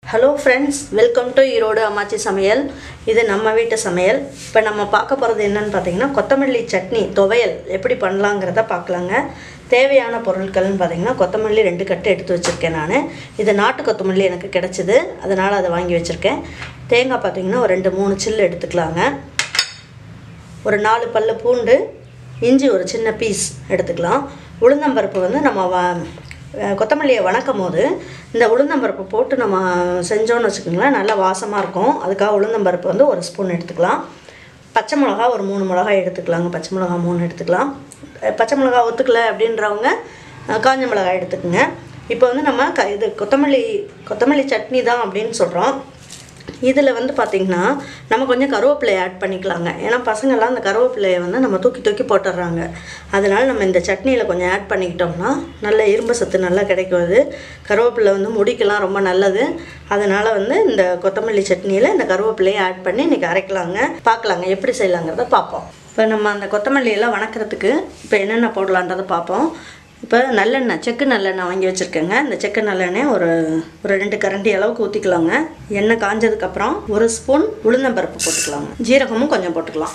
hello friends welcome to Erode அம்மாச்சி சமையல் இது நம்ம வீட்டு சமையல் இப்போ நம்ம பார்க்க போகிறது என்னன்னு பார்த்தீங்கன்னா கொத்தமல்லி சட்னி துவையல் எப்படி பண்ணலாங்கிறத பார்க்கலாங்க தேவையான பொருட்கள்னு பார்த்தீங்கன்னா கொத்தமல்லி ரெண்டு கட்டு எடுத்து வச்சுருக்கேன் நான் இது நாட்டு கொத்தமல்லி எனக்கு கிடச்சிது அதனால் அதை வாங்கி வச்சுருக்கேன் தேங்காய் பார்த்தீங்கன்னா ஒரு ரெண்டு மூணு சில்லு எடுத்துக்கலாங்க ஒரு நாலு பல்லு பூண்டு இஞ்சி ஒரு சின்ன பீஸ் எடுத்துக்கலாம் உளுந்தம்பருப்பு வந்து நம்ம வ அஹ் கொத்தமல்லியை வணக்கும் போது இந்த உளுந்தம்பருப்பு போட்டு நம்ம செஞ்சோன்னு வச்சுக்கோங்களேன் நல்லா வாசமாக இருக்கும் அதுக்காக உளுந்தம்பருப்பு வந்து ஒரு ஸ்பூன் எடுத்துக்கலாம் பச்சை மிளகா ஒரு மூணு மிளகா எடுத்துக்கலாங்க பச்சை மிளகா மூணு எடுத்துக்கலாம் அஹ் பச்சை மிளகா ஒத்துக்கல அப்படின்றவங்க அஹ் காஞ்ச மிளகாய் எடுத்துக்கோங்க இப்போ வந்து நம்ம க இது கொத்தமல்லி கொத்தமல்லி சட்னி தான் அப்படின்னு சொல்கிறோம் இதில் வந்து பார்த்திங்கன்னா நம்ம கொஞ்சம் கருவேப்பிலையை ஆட் பண்ணிக்கலாங்க ஏன்னா பசங்கள்லாம் அந்த கருவேப்பிலையை வந்து நம்ம தூக்கி தூக்கி போட்டுடுறாங்க அதனால் நம்ம இந்த சட்னியில் கொஞ்சம் ஆட் பண்ணிக்கிட்டோம்னா நல்ல இரும்பு சத்து நல்லா கிடைக்கும் அது கருவேப்பிலை வந்து முடிக்கெல்லாம் ரொம்ப நல்லது அதனால் வந்து இந்த கொத்தமல்லி சட்னியில் இந்த கருவேப்பிலையை ஆட் பண்ணி இன்றைக்கி அரைக்கலாங்க பார்க்கலாங்க எப்படி செய்யலாங்கிறத பார்ப்போம் இப்போ நம்ம அந்த கொத்தமல்லியெல்லாம் வணக்கிறதுக்கு இப்போ என்னென்ன போடலான்றதை பார்ப்போம் இப்போ நல்லெண்ணெய் செக்கு நல்லெண்ணெய் வாங்கி வச்சுருக்கேங்க இந்த செக்கு நல்லெண்ணெய் ஒரு ஒரு ரெண்டு கரண்டி அளவுக்கு ஊற்றிக்கலாங்க எண்ணெய் காஞ்சதுக்கப்புறம் ஒரு ஸ்பூன் உளுந்தம்பருப்பு போட்டுக்கலாங்க ஜீரகமும் கொஞ்சம் போட்டுக்கலாம்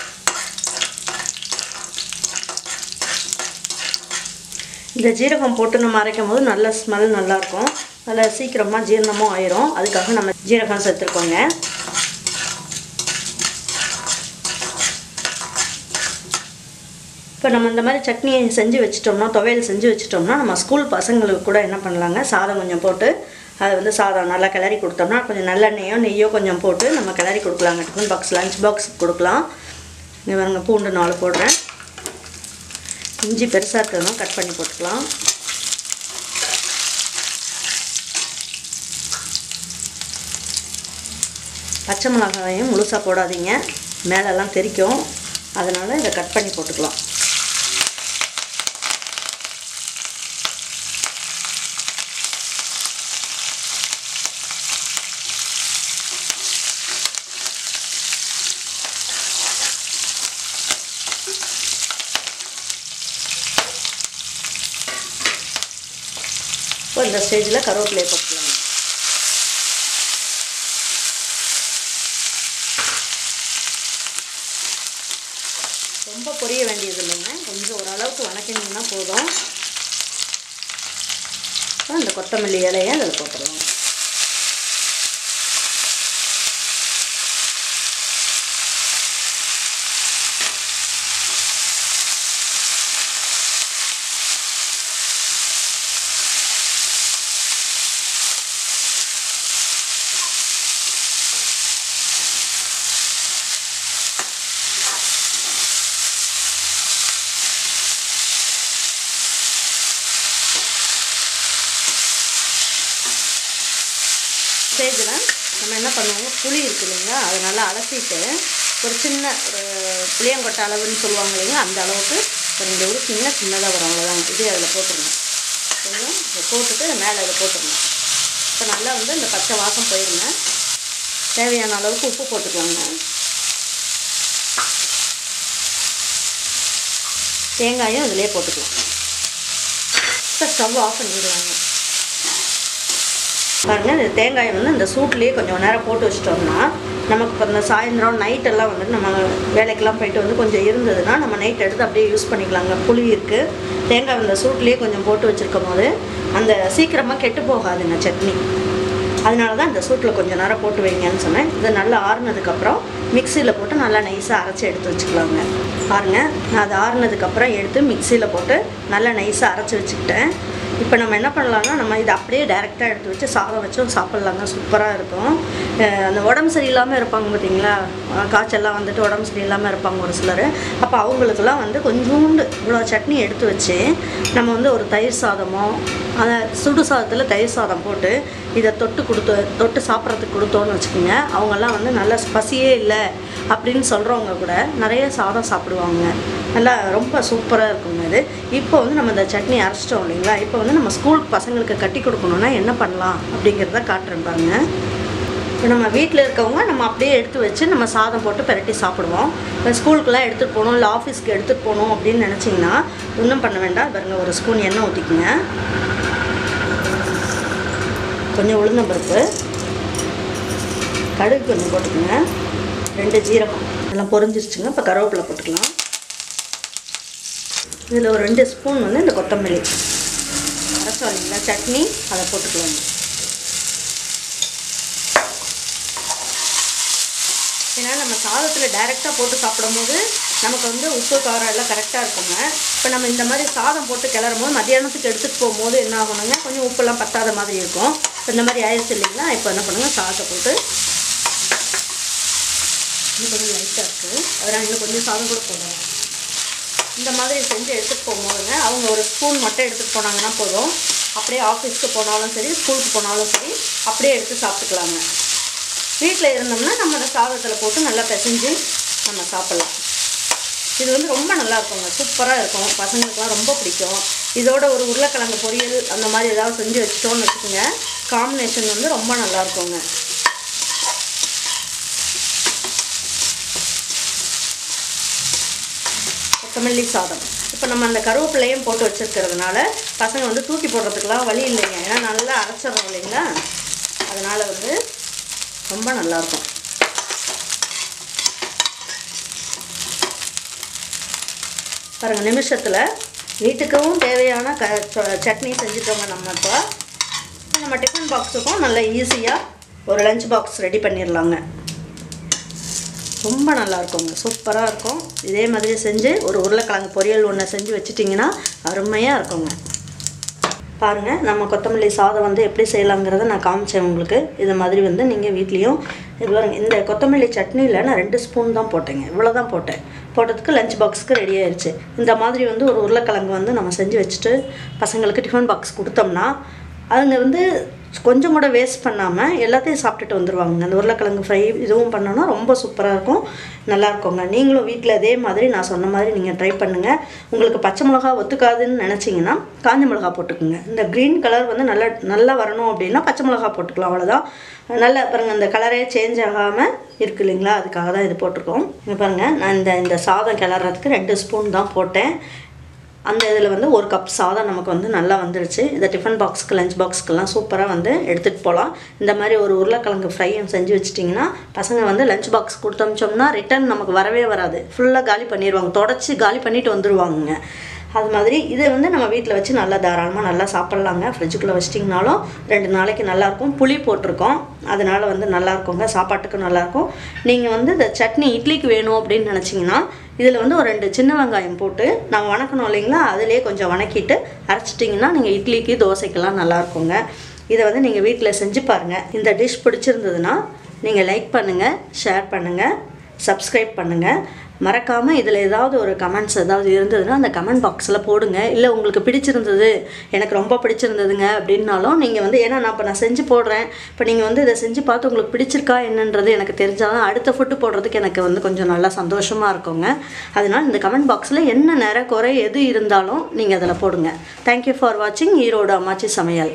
இந்த ஜீரகம் போட்டு நம்ம அரைக்கும் போது நல்ல ஸ்மெல் நல்லாயிருக்கும் நல்லா சீக்கிரமாக ஜீரணமும் ஆயிரும் அதுக்காக நம்ம ஜீரகம் சேர்த்துருக்கோங்க இப்போ நம்ம இந்த மாதிரி சட்னியை செஞ்சு வச்சிட்டோம்னா துவையல் செஞ்சு வச்சிட்டோம்னா நம்ம ஸ்கூல் பசங்களுக்கு கூட என்ன பண்ணலாங்க சாதம் கொஞ்சம் போட்டு அதை வந்து சாதம் நல்லா கிளறி கொடுத்தோம்னா கொஞ்சம் நல்லெண்ணெயோ நெய்யோ கொஞ்சம் போட்டு நம்ம கிளறி கொடுக்கலாங்க டிஃபன் பாக்ஸ் லஞ்ச் பாக்ஸ் கொடுக்கலாம் இங்கே பாருங்க பூண்டு நாலு போடுறேன் இஞ்சி பெருசாக இருக்கிறதுனா கட் பண்ணி போட்டுக்கலாம் பச்சை மிளகாயும் முழுசாக போடாதீங்க மேலெல்லாம் தெரிக்கும் அதனால் இதை கட் பண்ணி போட்டுக்கலாம் இப்போ இந்த ஸ்டேஜில் கருவேப்பிலையை போட்டுக்கலாம் ரொம்ப பொரிய வேண்டியது இல்லைங்க கொஞ்சம் ஓரளவுக்கு வணக்கினீங்கன்னா போதும் இப்போ இந்த கொத்தமல்லி இலையை அதில் போட்டுடலாம் ஸ்டேஜில் நம்ம என்ன பண்ணுவோம் புளி இருக்கு இல்லைங்களா அதை நல்லா அலசிட்டு ஒரு சின்ன ஒரு புளியங்கொட்டை அளவுன்னு சொல்லுவாங்க இல்லைங்களா அந்த அளவுக்கு ஒரு இந்த ஒரு சின்ன சின்னதாக வரும் அவ்வளோதாங்க இது அதில் போட்டுருங்க சரிங்களா இதை போட்டுட்டு மேலே இதை போட்டுருங்க இப்போ நல்லா வந்து இந்த பச்சை வாசம் போயிருங்க தேவையான அளவுக்கு உப்பு போட்டுக்கலாங்க தேங்காயும் இதிலே போட்டுக்கலாம் இப்போ ஸ்டவ் ஆஃப் பண்ணிடுவாங்க பாருங்கள் இந்த தேங்காயை வந்து இந்த சூட்லேயே கொஞ்சம் நேரம் போட்டு வச்சிட்டோம்னா நமக்கு இப்போ இந்த சாயந்தரம் நைட்டெல்லாம் வந்து நம்ம வேலைக்கெல்லாம் போயிட்டு வந்து கொஞ்சம் இருந்ததுன்னா நம்ம நைட் எடுத்து அப்படியே யூஸ் பண்ணிக்கலாங்க புளி இருக்குது தேங்காய் இந்த சூட்லேயே கொஞ்சம் போட்டு வச்சுருக்கும் போது அந்த சீக்கிரமாக கெட்டு போகாதுங்க சட்னி அதனால தான் இந்த சூட்டில் கொஞ்சம் நேரம் போட்டு வைங்கன்னு சொன்னேன் இது நல்லா ஆறுனதுக்கப்புறம் மிக்சியில் போட்டு நல்லா நைஸாக அரைச்சி எடுத்து வச்சுக்கலாங்க பாருங்க நான் அது ஆறுனதுக்கப்புறம் எடுத்து மிக்சியில் போட்டு நல்லா நைஸாக அரைச்சி வச்சுக்கிட்டேன் இப்போ நம்ம என்ன பண்ணலாம்னா நம்ம இதை அப்படியே டைரெக்டாக எடுத்து வச்சு சாதம் வச்சும் சாப்பிட்லாங்க சூப்பராக இருக்கும் அஹ் அந்த உடம்பு சரியில்லாமல் இருப்பாங்க பார்த்தீங்களா அஹ் காய்ச்சல்லாம் வந்துட்டு உடம்பு சரியில்லாமல் இருப்பாங்க ஒரு சிலர் அப்போ அவங்களுக்கெல்லாம் வந்து கொஞ்சோண்டு இவ்வளோ சட்னி எடுத்து வச்சு நம்ம வந்து ஒரு தயிர் சாதமோ அந்த சுடு சாதத்தில் தயிர் சாதம் போட்டு இதை தொட்டு கொடுத்து தொட்டு சாப்பிட்றதுக்கு கொடுத்தோன்னு வச்சுக்கோங்க அவங்கெல்லாம் வந்து நல்ல பசியே இல்லை அப்படின்னு சொல்கிறவங்க கூட நிறைய சாதம் சாப்பிடுவாங்க நல்லா ரொம்ப சூப்பராக இருக்குங்க இது இப்போ வந்து நம்ம இந்த சட்னி அரைச்சிட்டோம் இல்லைங்களா இப்போ வந்து நம்ம ஸ்கூல் பசங்களுக்கு கட்டி கொடுக்கணுன்னா என்ன பண்ணலாம் அப்படிங்கிறத காட்டுறேன் பாருங்க இப்போ நம்ம வீட்டில் இருக்கவங்க நம்ம அப்படியே எடுத்து வச்சு நம்ம சாதம் போட்டு பிரட்டி சாப்பிடுவோம் இப்போ ஸ்கூலுக்குலாம் எடுத்துகிட்டு போகணும் இல்லை ஆஃபீஸ்க்கு எடுத்துகிட்டு போகணும் அப்படின்னு நினச்சிங்கன்னா ஒன்றும் பண்ண வேண்டாம் பாருங்க ஒரு ஸ்பூன் எண்ணெய் ஊற்றிக்குங்க கொஞ்சம் உளுந்தம்பருப்பு கடுகு கொஞ்சம் போட்டுக்கோங்க ரெண்டு ஜீரகம் எல்லாம் பொரிஞ்சிருச்சுங்க இப்போ கருவேப்பிலை போட்டுக்கலாம் இதில் ஒரு ரெண்டு ஸ்பூன் வந்து இந்த கொத்தமல்லி அரைச்சோம் இல்லைங்களா சட்னி அதை போட்டுக்கலாம் ஏன்னா நம்ம சாதத்தில் டைரெக்டாக போட்டு சாப்பிடும்போது நமக்கு வந்து உப்பு காரம் எல்லாம் கரெக்டாக இருக்குங்க இப்போ நம்ம இந்த மாதிரி சாதம் போட்டு கிளறும் போது மத்தியானத்துக்கு எடுத்துகிட்டு போகும்போது என்ன ஆகணுங்க கொஞ்சம் உப்பெல்லாம் பத்தாத மாதிரி இருக்கும் இப்போ இந்த மாதிரி ஆயிடுச்சு இல்லைங்களா இப்போ என்ன பண்ணுங்கள் சாதத்தை போட்டு இன்னும் கொஞ்சம் லைட்டாக இருக்குது அதனால் இன்னும் கொஞ்சம் சாதம் கூட போடலாம் இந்த மாதிரி செஞ்சு எடுத்துகிட்டு போகும்போதுங்க அவங்க ஒரு ஸ்பூன் மட்டும் எடுத்துகிட்டு போனாங்கன்னா போதும் அப்படியே ஆஃபீஸ்க்கு போனாலும் சரி ஸ்கூலுக்கு போனாலும் சரி அப்படியே எடுத்து சாப்பிட்டுக்கலாங்க வீட்டில் இருந்தோம்னா நம்ம அந்த சாதத்தில் போட்டு நல்லா பிசைஞ்சு நம்ம சாப்பிட்லாம் இது வந்து ரொம்ப நல்லா இருக்குங்க சூப்பராக இருக்கும் பசங்களுக்குலாம் ரொம்ப பிடிக்கும் இதோட ஒரு உருளைக்கிழங்கு பொரியல் அந்த மாதிரி ஏதாவது செஞ்சு வச்சிட்டோம்னு வச்சுக்கோங்க காம்பினேஷன் வந்து ரொம்ப நல்லா இருக்குங்க கொத்தமல்லி சாதம் இப்போ நம்ம அந்த கருவேப்பிலையும் போட்டு வச்சுருக்கிறதுனால பசங்க வந்து தூக்கி போடுறதுக்கெலாம் வழி இல்லைங்க ஏன்னா நல்லா அரைச்சிடறோம் இல்லைங்களா அதனால் வந்து ரொம்ப நல்லாயிருக்கும் பாருங்கள் நிமிஷத்தில் வீட்டுக்கும் தேவையான க ச- சட்னி செஞ்சுட்டோங்க நம்ம இப்போ நம்ம டிஃபன் பாக்ஸுக்கும் நல்ல ஈஸியாக ஒரு லஞ்ச் பாக்ஸ் ரெடி பண்ணிடலாங்க ரொம்ப நல்லா இருக்குங்க சூப்பராக இருக்கும் இதே மாதிரி செஞ்சு ஒரு உருளைக்கிழங்கு பொரியல் ஒன்று செஞ்சு வச்சிட்டிங்கன்னா அருமையாக இருக்குங்க பாருங்கள் நம்ம கொத்தமல்லி சாதம் வந்து எப்படி செய்யலாங்கிறத நான் காமிச்சேன் உங்களுக்கு இது மாதிரி வந்து நீங்கள் வீட்லேயும் இது பாருங்க இந்த கொத்தமல்லி சட்னியில் நான் ரெண்டு ஸ்பூன் தான் போட்டேங்க இவ்வளோ தான் போட்டேன் போட்டதுக்கு லஞ்ச் பாக்ஸ்க்கு ரெடி ஆயிடுச்சு இந்த மாதிரி வந்து ஒரு உருளைக்கிழங்கு வந்து நம்ம செஞ்சு வச்சுட்டு பசங்களுக்கு டிஃபன் பாக்ஸ் கொடுத்தோம்னா அதுங்க வந்து கொஞ்சம் கூட வேஸ்ட் பண்ணாமல் எல்லாத்தையும் சாப்பிட்டுட்டு வந்துடுவாங்க அந்த உருளைக்கிழங்கு ஃப்ரை இதுவும் பண்ணோன்னா ரொம்ப சூப்பராக இருக்கும் நல்லா இருக்குங்க நீங்களும் வீட்டில் அதே மாதிரி நான் சொன்ன மாதிரி நீங்கள் ட்ரை பண்ணுங்கள் உங்களுக்கு பச்சை மிளகா ஒத்துக்காதுன்னு நினச்சிங்கன்னா காஞ்ச மிளகா போட்டுக்குங்க இந்த க்ரீன் கலர் வந்து நல்லா நல்லா வரணும் அப்படின்னா பச்சை மிளகா போட்டுக்கலாம் அவ்வளோதான் நல்லா பாருங்கள் அந்த கலரே சேஞ்ச் ஆகாமல் இருக்கு இல்லைங்களா அதுக்காக தான் இது போட்டிருக்கோம் இங்கே பாருங்கள் நான் இந்த இந்த சாதம் கிளறதுக்கு ரெண்டு ஸ்பூன் தான் போட்டேன் அந்த இதில் வந்து ஒரு கப் சாதம் நமக்கு வந்து நல்லா வந்துடுச்சு இந்த டிஃபன் பாக்ஸ்க்கு லஞ்ச் பாக்ஸ்க்கெல்லாம் சூப்பராக வந்து எடுத்துகிட்டு போகலாம் இந்த மாதிரி ஒரு உருளைக்கிழங்கு ஃப்ரையும் செஞ்சு வச்சிட்டிங்கன்னா பசங்க வந்து லஞ்ச் பாக்ஸ் கொடுத்து அமிச்சோம்னா ரிட்டர்ன் நமக்கு வரவே வராது ஃபுல்லாக காலி பண்ணிடுவாங்க தொடச்சி காலி பண்ணிட்டு வந்துடுவாங்க அது மாதிரி இதை வந்து நம்ம வீட்டில் வச்சு நல்லா தாராளமாக நல்லா சாப்பிட்லாங்க ஃப்ரிட்ஜுக்குள்ளே வச்சிட்டிங்கனாலும் ரெண்டு நாளைக்கு நல்லாயிருக்கும் புளி போட்டிருக்கோம் அதனால் வந்து நல்லா இருக்குங்க சாப்பாட்டுக்கு நல்லாயிருக்கும் நீங்கள் வந்து இந்த சட்னி இட்லிக்கு வேணும் அப்படின்னு நினச்சிங்கன்னா இதில் வந்து ஒரு ரெண்டு சின்ன வெங்காயம் போட்டு நான் வணக்கணும் இல்லைங்களா அதிலே கொஞ்சம் வணக்கிட்டு அரைச்சிட்டிங்கன்னா நீங்கள் இட்லிக்கு தோசைக்கெல்லாம் நல்லா இருக்குங்க இதை வந்து நீங்கள் வீட்டில் செஞ்சு பாருங்கள் இந்த டிஷ் பிடிச்சிருந்ததுன்னா நீங்கள் லைக் பண்ணுங்கள் ஷேர் பண்ணுங்கள் சப்ஸ்கிரைப் பண்ணுங்கள் மறக்காமல் இதில் ஏதாவது ஒரு கமெண்ட்ஸ் ஏதாவது இருந்ததுன்னா அந்த கமெண்ட் பாக்ஸில் போடுங்க இல்லை உங்களுக்கு பிடிச்சிருந்தது எனக்கு ரொம்ப பிடிச்சிருந்ததுங்க அப்படின்னாலும் நீங்கள் வந்து ஏன்னா நான் இப்போ நான் செஞ்சு போடுறேன் இப்போ நீங்கள் வந்து இதை செஞ்சு பார்த்து உங்களுக்கு பிடிச்சிருக்கா என்னன்றது எனக்கு தெரிஞ்சாதான் அடுத்த ஃபுட்டு போடுறதுக்கு எனக்கு வந்து கொஞ்சம் நல்லா சந்தோஷமாக இருக்குங்க அதனால் இந்த கமெண்ட் பாக்ஸில் என்ன நிற குறை எது இருந்தாலும் நீங்கள் அதில் போடுங்க தேங்க்யூ ஃபார் வாட்சிங் ஈரோடு அம்மாச்சி சமையல்